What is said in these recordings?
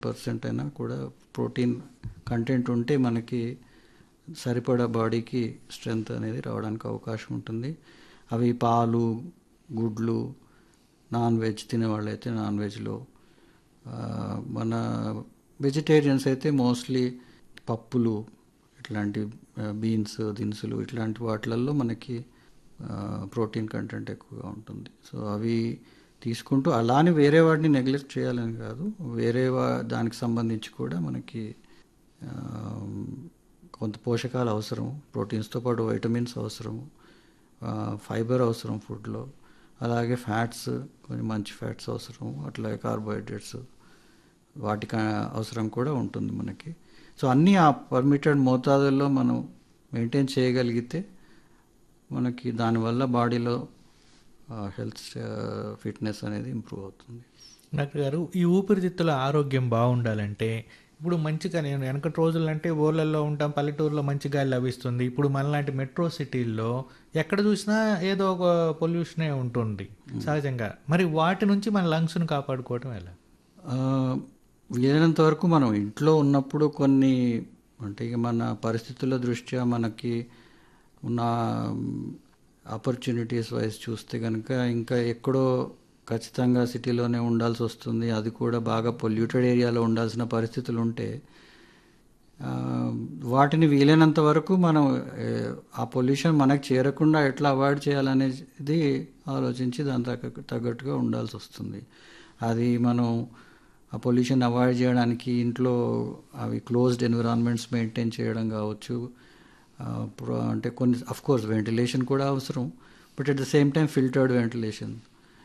percent అయినా కూడా protein content ఉంటే మనకి సరిపడా బాడీకి స్ట్రెంగ్త్ అనేది రావడానికి అవకాశం ఉంటుంది అవి పాలు గుడ్లు నాన్ వెజ్ తినేవాళ్ళైతే నాన్ వెజ్లో మన వెజిటేరియన్స్ అయితే మోస్ట్లీ పప్పులు ఇట్లాంటి బీన్స్ దినుసులు ఇట్లాంటి వాటిలలో మనకి ప్రోటీన్ కంటెంట్ ఎక్కువగా ఉంటుంది సో అవి తీసుకుంటూ అలానే వేరే వాటిని నెగ్లెక్ట్ చేయాలని కాదు వేరే వా దానికి సంబంధించి కూడా మనకి కొంత పోషకాలు అవసరం ప్రోటీన్స్తో పాటు వైటమిన్స్ అవసరం ఫైబర్ అవసరం ఫుడ్లో అలాగే ఫ్యాట్స్ కొన్ని మంచి ఫ్యాట్స్ అవసరం అట్లాగే కార్బోహైడ్రేట్స్ వాటికి అవసరం కూడా ఉంటుంది మనకి సో అన్నీ ఆ పర్మిటెడ్ మోతాదుల్లో మనం మెయింటైన్ చేయగలిగితే మనకి దానివల్ల బాడీలో హెల్త్ ఫిట్నెస్ అనేది ఇంప్రూవ్ అవుతుంది డాక్టర్ గారు ఈ ఊపిరితిత్తుల ఆరోగ్యం బాగుండాలంటే ఇప్పుడు మంచిగా నేను వెనకటి రోజులు అంటే ఊర్లలో ఉంటాం పల్లెటూరులో మంచి గాలి లభిస్తుంది ఇప్పుడు మనలాంటి మెట్రో సిటీల్లో ఎక్కడ చూసినా ఏదో ఒక పొల్యూషనే ఉంటుంది సహజంగా మరి వాటి నుంచి మన లంగ్స్ను కాపాడుకోవటం ఎలా వీలైనంత వరకు మనం ఇంట్లో ఉన్నప్పుడు కొన్ని అంటే ఇక మన పరిస్థితుల దృష్ట్యా మనకి ఉన్న ఆపర్చునిటీస్ వైజ్ చూస్తే కనుక ఇంకా ఎక్కడో ఖచ్చితంగా సిటీలోనే ఉండాల్సి వస్తుంది అది కూడా బాగా పొల్యూటెడ్ ఏరియాలో ఉండాల్సిన పరిస్థితులు ఉంటే వాటిని వీలైనంత వరకు మనం ఆ పొల్యూషన్ మనకు చేరకుండా ఎట్లా అవాయిడ్ చేయాలనేది ఆలోచించి దాని తగ్గ తగ్గట్టుగా ఉండాల్సి వస్తుంది అది మనం ఆ పొల్యూషన్ అవాయిడ్ చేయడానికి ఇంట్లో అవి క్లోజ్డ్ ఎన్విరాన్మెంట్స్ మెయింటైన్ చేయడం కావచ్చు అంటే కొన్ని అఫ్ కోర్స్ వెంటిలేషన్ కూడా అవసరం but at the same time filtered ventilation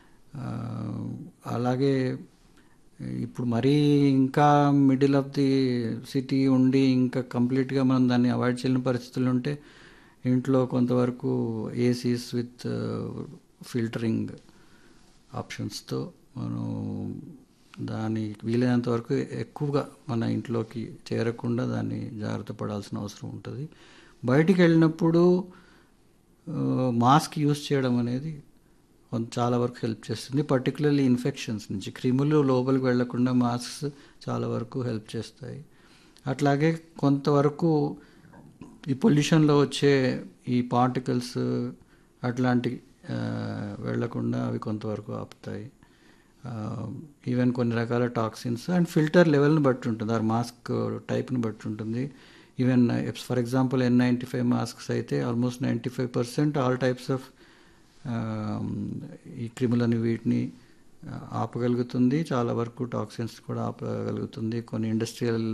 అలాగే ఇప్పుడు మరీ ఇంకా మిడిల్ ఆఫ్ ది సిటీ ఉండి ఇంకా కంప్లీట్గా మనం దాన్ని అవాయిడ్ చేయలేని పరిస్థితులు ఉంటే ఇంట్లో కొంతవరకు ఏసీస్ విత్ ఫిల్టరింగ్ ఆప్షన్స్తో మనం దాని వీలైనంత వరకు ఎక్కువగా మన ఇంట్లోకి చేరకుండా దాన్ని జాగ్రత్త పడాల్సిన అవసరం ఉంటుంది బయటికి వెళ్ళినప్పుడు మాస్క్ యూస్ చేయడం అనేది చాలా వరకు హెల్ప్ చేస్తుంది పర్టికులర్లీ ఇన్ఫెక్షన్స్ నుంచి క్రిములు లోపలికి వెళ్లకుండా మాస్క్స్ చాలా వరకు హెల్ప్ చేస్తాయి అట్లాగే కొంతవరకు ఈ పొల్యూషన్లో వచ్చే ఈ పార్టికల్స్ అట్లాంటి వెళ్లకుండా అవి కొంతవరకు ఆపుతాయి ఈవెన్ కొన్ని రకాల టాక్సిన్స్ అండ్ ఫిల్టర్ లెవెల్ని బట్టి ఉంటుంది ఆ మాస్క్ టైప్ని బట్టి ఉంటుంది even for example N ninety five masks అయితే almost ninety five percent all types of ఈ క్రిములని వీటిని ఆపగలుగుతుంది చాలా వరకు టాక్సిన్స్ కూడా ఆపగలుగుతుంది కొన్ని ఇండస్ట్రియల్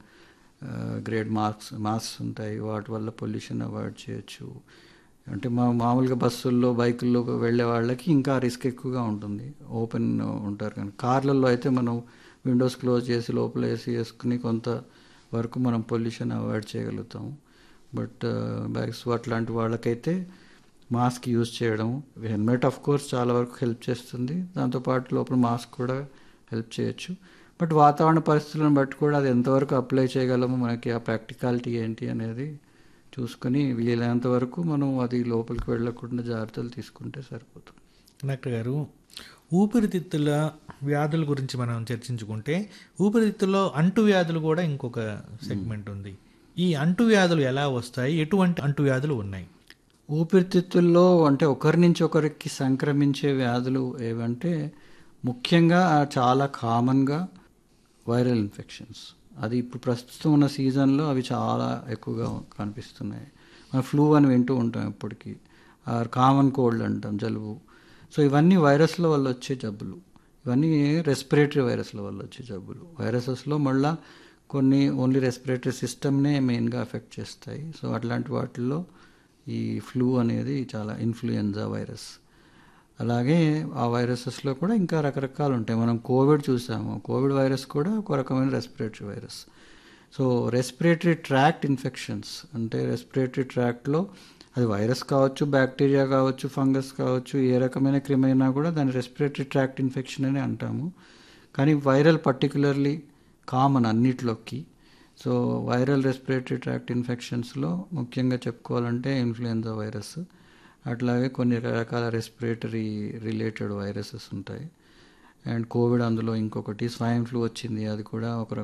గ్రేడ్ మార్క్స్ మాస్క్స్ ఉంటాయి వాటి వల్ల పొల్యూషన్ అవాయిడ్ చేయొచ్చు అంటే మా మామూలుగా బస్సుల్లో బైకుల్లో వెళ్ళే వాళ్ళకి ఇంకా రిస్క్ ఎక్కువగా ఉంటుంది ఓపెన్ ఉంటారు కానీ కార్లలో అయితే మనం విండోస్ క్లోజ్ చేసి లోపల ఏసీ వేసుకుని కొంత వరకు మనం పొల్యూషన్ అవాయిడ్ చేయగలుగుతాం బట్ బ్యాగ్స్ అట్లాంటి వాళ్ళకైతే మాస్క్ యూజ్ చేయడం హెల్మెట్ ఆఫ్ కోర్స్ చాలా వరకు హెల్ప్ చేస్తుంది దాంతోపాటు లోపల మాస్క్ కూడా హెల్ప్ చేయొచ్చు బట్ వాతావరణ పరిస్థితులను బట్టి కూడా అది ఎంతవరకు అప్లై చేయగలమో మనకి ఆ ప్రాక్టికాలిటీ ఏంటి అనేది చూసుకొని వీలైనంత వరకు మనం అది లోపలికి వెళ్ళకుండా జాగ్రత్తలు తీసుకుంటే సరిపోతుంది డాక్టర్ గారు ఊపిరితిత్తుల వ్యాధుల గురించి మనం చర్చించుకుంటే ఊపిరితిత్తుల్లో అంటువ్యాధులు కూడా ఇంకొక సెగ్మెంట్ ఉంది ఈ అంటువ్యాధులు ఎలా వస్తాయి ఎటువంటి అంటువ్యాధులు ఉన్నాయి ఊపిరితిత్తుల్లో అంటే ఒకరి నుంచి ఒకరికి సంక్రమించే వ్యాధులు ఏవంటే ముఖ్యంగా చాలా కామన్గా వైరల్ ఇన్ఫెక్షన్స్ అది ఇప్పుడు ప్రస్తుతం ఉన్న సీజన్లో అవి చాలా ఎక్కువగా కనిపిస్తున్నాయి మన ఫ్లూ అని వింటూ ఉంటాం ఎప్పటికీ కామన్ కోల్డ్ అంటాం జలుబు సో ఇవన్నీ వైరస్ల వల్ల వచ్చే జబ్బులు ఇవన్నీ రెస్పిరేటరీ వైరస్ల వల్ల వచ్చే జబ్బులు వైరసెస్లో మళ్ళా కొన్ని ఓన్లీ రెస్పిరేటరీ సిస్టమ్నే మెయిన్గా ఎఫెక్ట్ చేస్తాయి సో అట్లాంటి వాటిల్లో ఈ ఫ్లూ అనేది చాలా ఇన్ఫ్లుయెంజా వైరస్ అలాగే ఆ వైరసెస్లో కూడా ఇంకా రకరకాలు ఉంటాయి మనం కోవిడ్ చూసాము కోవిడ్ వైరస్ కూడా ఒక రకమైన respiratory virus so respiratory tract infections అంటే రెస్పిరేటరీ ట్రాక్ట్లో అది వైరస్ కావచ్చు బ్యాక్టీరియా కావచ్చు ఫంగస్ కావచ్చు ఏ రకమైన క్రిమైనా కూడా దాన్ని రెస్పిరేటరీ ట్రాక్ట్ ఇన్ఫెక్షన్ అని అంటాము కానీ వైరల్ పర్టికులర్లీ కామన్ అన్నిట్లోకి సో వైరల్ రెస్పిరేటరీ ట్రాక్ట్ ఇన్ఫెక్షన్స్లో ముఖ్యంగా చెప్పుకోవాలంటే ఇన్ఫ్లుయెంజా వైరస్ అట్లాగే కొన్ని రకాల రెస్పిరేటరీ రిలేటెడ్ వైరసెస్ ఉంటాయి అండ్ కోవిడ్ అందులో ఇంకొకటి స్వైన్ ఫ్లూ వచ్చింది అది కూడా ఒక